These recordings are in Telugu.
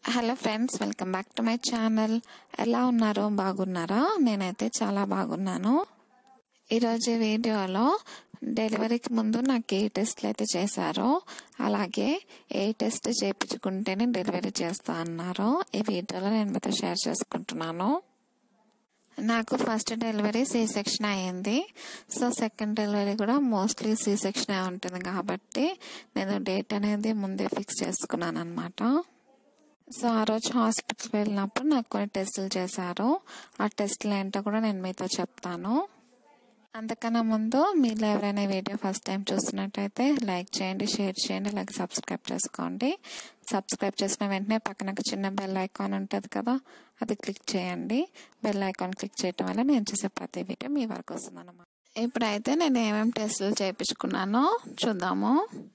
hello friends welcome back to my channel ఎలా ఉన్నారు బాగున్నారా నేనైతే చాలా బాగున్నాను ఈరోజు వీడియోలో డెలివరీకి ముందు నాకు ఏ టెస్ట్లు అయితే చేశారో అలాగే ఏ టెస్ట్ చేయించుకుంటేనే డెలివరీ చేస్తా అన్నారో ఈ వీడియోలో నేను మీతో షేర్ చేసుకుంటున్నాను నాకు ఫస్ట్ డెలివరీ సి సెక్షన్ అయ్యింది సో సెకండ్ డెలివరీ కూడా మోస్ట్లీ సి సెక్షన్ ఉంటుంది కాబట్టి నేను డేట్ అనేది ముందే ఫిక్స్ చేసుకున్నాను అనమాట సో ఆ రోజు హాస్పిటల్కి వెళ్ళినప్పుడు నాకు కొన్ని టెస్టులు చేశారు ఆ టెస్టులు ఏంటో కూడా నేను మీతో చెప్తాను అంతకన్నా ముందు మీరు ఎవరైనా వీడియో ఫస్ట్ టైం చూస్తున్నట్టయితే లైక్ చేయండి షేర్ చేయండి అలాగే సబ్స్క్రైబ్ చేసుకోండి సబ్స్క్రైబ్ చేసిన వెంటనే పక్కన ఒక చిన్న బెల్ ఐకాన్ ఉంటుంది కదా అది క్లిక్ చేయండి బెల్ ఐకాన్ క్లిక్ చేయటం వల్ల నేను చేసే ప్రతి వీడియో మీ వరకు వస్తుంది అన్నమాట ఇప్పుడైతే నేను ఏమేమి టెస్టులు చేయించుకున్నానో చూద్దాము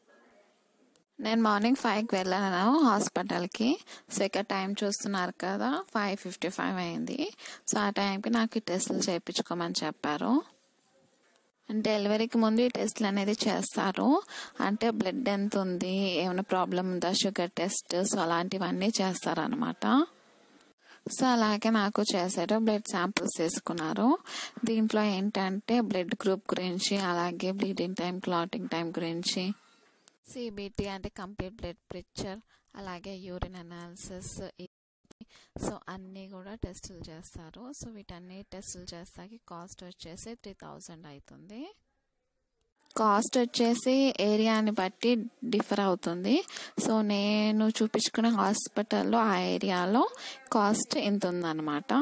నేను మార్నింగ్ ఫైవ్కి వెళ్ళాను హాస్పిటల్కి సో ఇక్కడ టైం చూస్తున్నారు కదా ఫైవ్ ఫిఫ్టీ ఫైవ్ అయింది సో ఆ టైంకి నాకు ఈ టెస్టులు చేయించుకోమని చెప్పారు డెలివరీకి ముందు ఈ టెస్ట్లు అనేది చేస్తారు అంటే బ్లడ్ ఎంత ఉంది ఏమైనా ప్రాబ్లం ఉందా షుగర్ టెస్ట్ సో అలాంటివన్నీ చేస్తారనమాట సో అలాగే నాకు చేశారు బ్లడ్ శాంపిల్స్ తీసుకున్నారు దీంట్లో ఏంటంటే బ్లడ్ గ్రూప్ గురించి అలాగే బ్లీడింగ్ టైం క్లాటింగ్ టైం గురించి సిబిటి అంటే కంప్లీట్ బ్లడ్ పిక్చర్ అలాగే యూరిన్ అనాలిసిస్ సో అన్నీ కూడా టెస్టులు చేస్తారు సో వీటన్ని టెస్టులు చేస్తాకి కాస్ట్ వచ్చేసి త్రీ థౌజండ్ అవుతుంది కాస్ట్ వచ్చేసి ఏరియాని బట్టి డిఫర్ అవుతుంది సో నేను చూపించుకున్న హాస్పిటల్లో ఆ ఏరియాలో కాస్ట్ ఇంత ఉందన్నమాట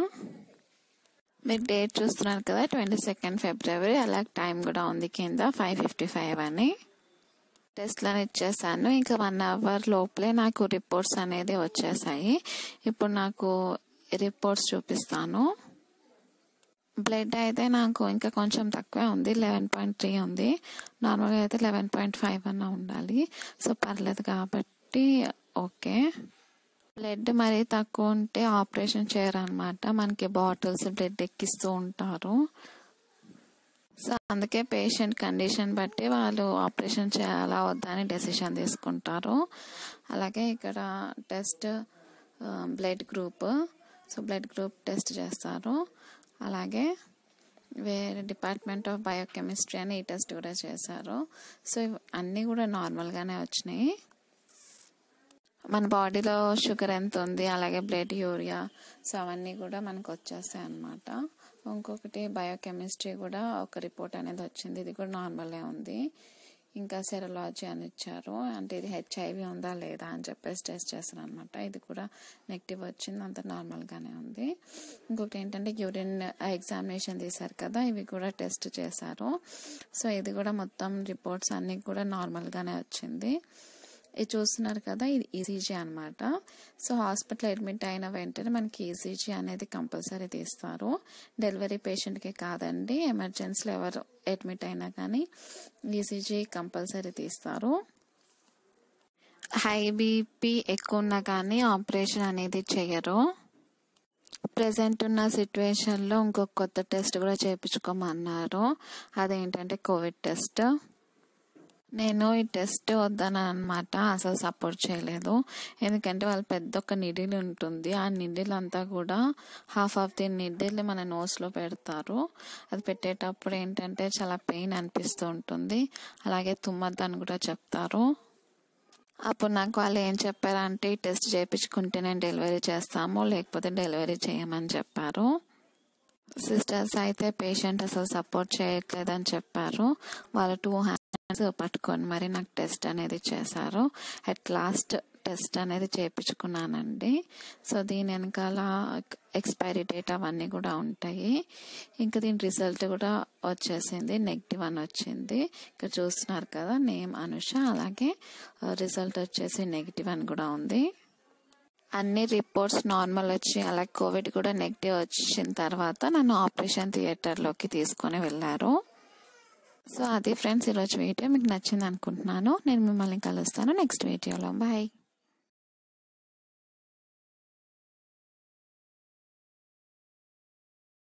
మీరు డేట్ చూస్తున్నారు కదా ట్వంటీ సెకండ్ ఫిబ్రవరి అలాగే టైం కూడా ఉంది కింద ఫైవ్ ఫిఫ్టీ ఫైవ్ అని టెస్ట్లను ఇచ్చేసాను ఇంకా వన్ అవర్ లోపలే నాకు రిపోర్ట్స్ అనేది వచ్చేసాయి ఇప్పుడు నాకు రిపోర్ట్స్ చూపిస్తాను బ్లడ్ అయితే నాకు ఇంకా కొంచెం తక్కువే ఉంది లెవెన్ పాయింట్ త్రీ ఉంది నార్మల్గా అయితే లెవెన్ పాయింట్ ఫైవ్ అన్న ఉండాలి సో పర్లేదు కాబట్టి ఓకే బ్లడ్ మరీ తక్కువ ఉంటే ఆపరేషన్ చేయరనమాట మనకి బాటిల్స్ బ్లడ్ ఎక్కిస్తూ ఉంటారు సో అందుకే పేషెంట్ కండిషన్ బట్టి వాళ్ళు ఆపరేషన్ చేయాలా వద్దా అని డెసిషన్ తీసుకుంటారు అలాగే ఇక్కడ test blood group so blood group test చేస్తారు అలాగే వేరే డిపార్ట్మెంట్ ఆఫ్ బయోకెమిస్ట్రీ అని ఈ టెస్ట్ కూడా చేశారు సో అన్నీ కూడా నార్మల్గానే వచ్చినాయి మన బాడీలో షుగర్ ఎంత ఉంది అలాగే బ్లడ్ యూరియా సో అవన్నీ కూడా మనకు వచ్చేస్తాయి అన్నమాట ఇంకొకటి బయోకెమిస్ట్రీ కూడా ఒక రిపోర్ట్ అనేది వచ్చింది ఇది కూడా నార్మలే ఉంది ఇంకా సెరలాజీ అని ఇచ్చారు అంటే ఇది హెచ్ఐవి ఉందా లేదా అని చెప్పేసి టెస్ట్ చేస్తాను అనమాట ఇది కూడా నెగిటివ్ వచ్చింది అంత నార్మల్గానే ఉంది ఇంకొకటి ఏంటంటే యూరిన్ ఎగ్జామినేషన్ తీశారు కదా ఇవి కూడా టెస్ట్ చేశారు సో ఇది కూడా మొత్తం రిపోర్ట్స్ అన్నీ కూడా నార్మల్గానే వచ్చింది ఇది చూస్తున్నారు కదా ఇది ఈసీజీ అనమాట సో హాస్పిటల్ అడ్మిట్ అయిన వెంటనే మనకి ఈసీజీ అనేది కంపల్సరీ తీస్తారు డెలివరీ పేషెంట్కి కాదండి ఎమర్జెన్సీలో ఎవరు అడ్మిట్ అయినా కానీ ఈసీజీ కంపల్సరీ తీస్తారు హై బీపీ ఎక్కువ ఉన్నా కానీ ఆపరేషన్ అనేది చేయరు ప్రజెంట్ ఉన్న సిచ్యువేషన్లో ఇంకొక కొత్త టెస్ట్ కూడా చేయించుకోమన్నారు అదేంటంటే కోవిడ్ టెస్ట్ నేను ఈ టెస్ట్ వద్దాను అనమాట అసలు సపోర్ట్ చేయలేదు ఎందుకంటే వాళ్ళు పెద్ద ఒక నిడిల్ ఉంటుంది ఆ నిడిల్ అంతా కూడా హాఫ్ ఆఫ్ ది నిడిల్ మన నోస్లో పెడతారు అది పెట్టేటప్పుడు ఏంటంటే చాలా పెయిన్ అనిపిస్తూ ఉంటుంది అలాగే తుమ్మద్దని కూడా చెప్తారు అప్పుడు నాకు వాళ్ళు ఏం చెప్పారంటే ఈ టెస్ట్ చేయించుకుంటే నేను డెలివరీ చేస్తాము లేకపోతే డెలివరీ చేయమని చెప్పారు సిస్టర్స్ అయితే పేషెంట్ అసలు సపోర్ట్ చేయట్లేదని చెప్పారు వాళ్ళు టూ హ్యాండ్స్ పట్టుకొని మరి నాకు టెస్ట్ అనేది చేశారు అట్ లాస్ట్ టెస్ట్ అనేది చేయించుకున్నానండి సో దీని వెనకాల ఎక్స్పైరీ డేట్ అవన్నీ కూడా ఉంటాయి ఇంకా దీని రిజల్ట్ కూడా వచ్చేసింది నెగిటివ్ అని వచ్చింది ఇక్కడ చూస్తున్నారు కదా నేమ్ అనుష అలాగే రిజల్ట్ వచ్చేసి నెగిటివ్ అని కూడా ఉంది అన్ని రిపోర్ట్స్ నార్మల్ వచ్చి అలాగే కోవిడ్ కూడా నెగిటివ్ వచ్చిన తర్వాత నన్ను ఆపరేషన్ థియేటర్లోకి తీసుకొని వెళ్ళారు సో అది ఫ్రెండ్స్ ఈరోజు వీడియో మీకు నచ్చింది అనుకుంటున్నాను నేను మిమ్మల్ని కలుస్తాను నెక్స్ట్ వీడియోలో బాయ్